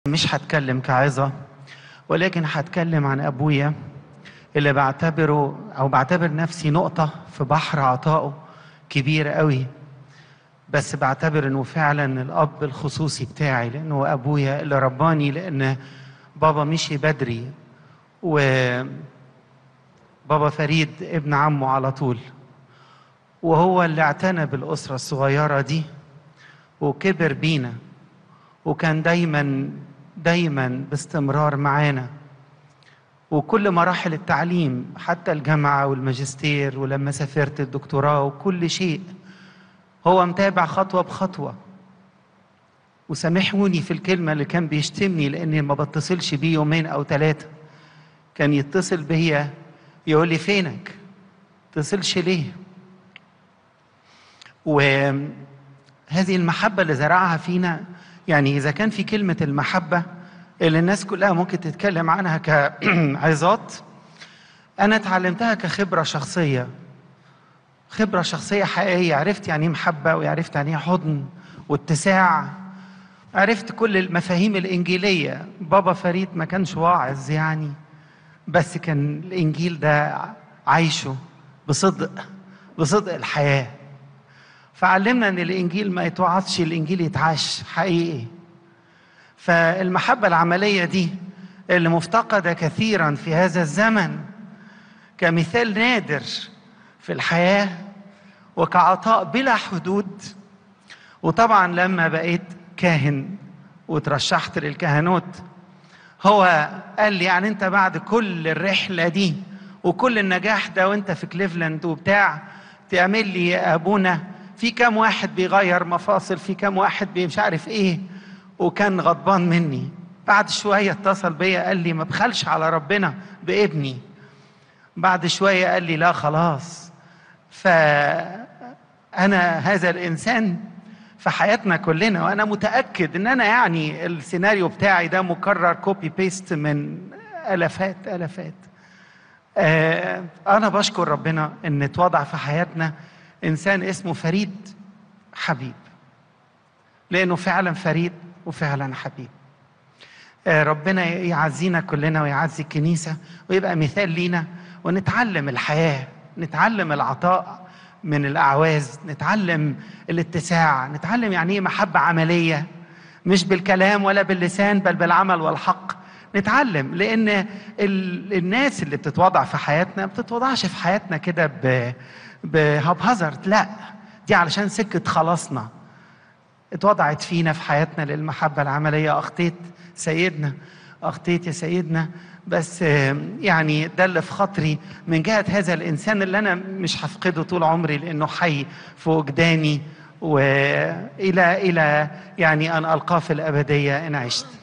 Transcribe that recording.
مش هتكلم كعظة ولكن هتكلم عن أبويا اللي بعتبره أو بعتبر نفسي نقطة في بحر عطائه كبير قوي بس بعتبر إنه فعلا الأب الخصوصي بتاعي لأنه أبويا اللي رباني لأن بابا مشي بدري و بابا فريد ابن عمه على طول وهو اللي اعتنى بالأسرة الصغيرة دي وكبر بينا وكان دايما دايما باستمرار معانا وكل مراحل التعليم حتى الجامعة والماجستير ولما سافرت الدكتوراه وكل شيء هو متابع خطوة بخطوة وسامحوني في الكلمة اللي كان بيشتمني لأني ما بتصلش بيه يومين أو ثلاثة كان يتصل بيا يقول لي فينك تصلش ليه وهذه المحبة اللي زرعها فينا يعني إذا كان في كلمة المحبة اللي الناس كلها ممكن تتكلم عنها كعظات أنا اتعلمتها كخبرة شخصية خبرة شخصية حقيقية عرفت يعني إيه محبة وعرفت يعني إيه حضن واتساع عرفت كل المفاهيم الإنجيلية بابا فريد ما كانش واعظ يعني بس كان الإنجيل ده عايشه بصدق بصدق الحياة فعلمنا ان الانجيل ما يتوعظش الانجيل يتعاش حقيقي فالمحبه العمليه دي اللي مفتقده كثيرا في هذا الزمن كمثال نادر في الحياه وكعطاء بلا حدود وطبعا لما بقيت كاهن وترشحت للكهنوت هو قال لي يعني انت بعد كل الرحله دي وكل النجاح ده وانت في كليفلاند وبتاع تعمل لي يا ابونا في كام واحد بيغير مفاصل في كام واحد مش عارف ايه وكان غضبان مني بعد شوية اتصل بيا قال لي ما بخلش على ربنا بابني بعد شوية قال لي لا خلاص فأنا هذا الإنسان في حياتنا كلنا وأنا متأكد إن أنا يعني السيناريو بتاعي ده مكرر كوبي بيست من ألفات ألفات آه أنا بشكر ربنا إن اتوضع في حياتنا انسان اسمه فريد حبيب لانه فعلا فريد وفعلا حبيب ربنا يعزينا كلنا ويعزي الكنيسه ويبقى مثال لينا ونتعلم الحياه نتعلم العطاء من الاعواز نتعلم الاتساع نتعلم يعني ايه محبه عمليه مش بالكلام ولا باللسان بل بالعمل والحق نتعلم لان الناس اللي بتتوضع في حياتنا ما بتتوضعش في حياتنا كده ب بهبهزر لا دي علشان سكة خلاصنا اتوضعت فينا في حياتنا للمحبة العملية أخطيت سيدنا أخطيت يا سيدنا بس يعني ده اللي في خاطري من جهة هذا الإنسان اللي أنا مش هفقده طول عمري لأنه حي في وجداني وإلى إلى يعني أن ألقاه في الأبدية إن عشت